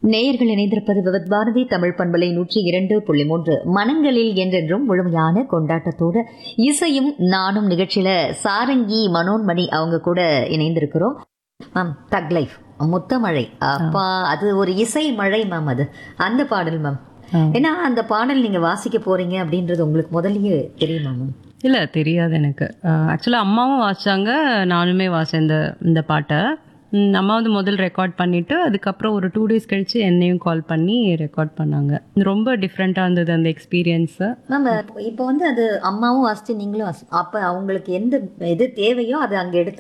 நேயர்கள் இணைந்திருப்பது விவத் பாரதி தமிழ் பண்பலை நூற்றி இரண்டு புள்ளி மூன்று மனங்களில் என்றென்றும் முழுமையான கொண்டாட்டத்தோட இசையும் நானும் நிகழ்ச்சியில சாரங்கி மனோன்மணி அவங்க கூட இணைந்திருக்கிறோம் மேம் தக் லைஃப் முத்தமழை அப்பா அது ஒரு இசை மழை மேம் அது அந்த பாடல் மேம் ஏன்னா அந்த பாடல் நீங்க வாசிக்க போறீங்க அப்படின்றது உங்களுக்கு முதல்லயே தெரியுமா மேம் இல்லை தெரியாது எனக்கு ஆக்சுவலாக அம்மாவும் வாசிச்சாங்க நானுமே வாசேன் இந்த இந்த பாட்டை ம், அம்மா வந்து முதல் ரெக்கார்ட் பண்ணிவிட்டு அதுக்கப்புறம் ஒரு டூ டேஸ் கழித்து என்னையும் கால் பண்ணி ரெக்கார்ட் பண்ணாங்க ரொம்ப டிஃப்ரெண்ட்டாக இருந்தது அந்த எக்ஸ்பீரியன்ஸு மேம் இப்போ வந்து அது அம்மாவும் வாசிச்சு நீங்களும் வாசி அப்ப அவங்களுக்கு எந்த இது தேவையோ அதை அங்க எடுத்து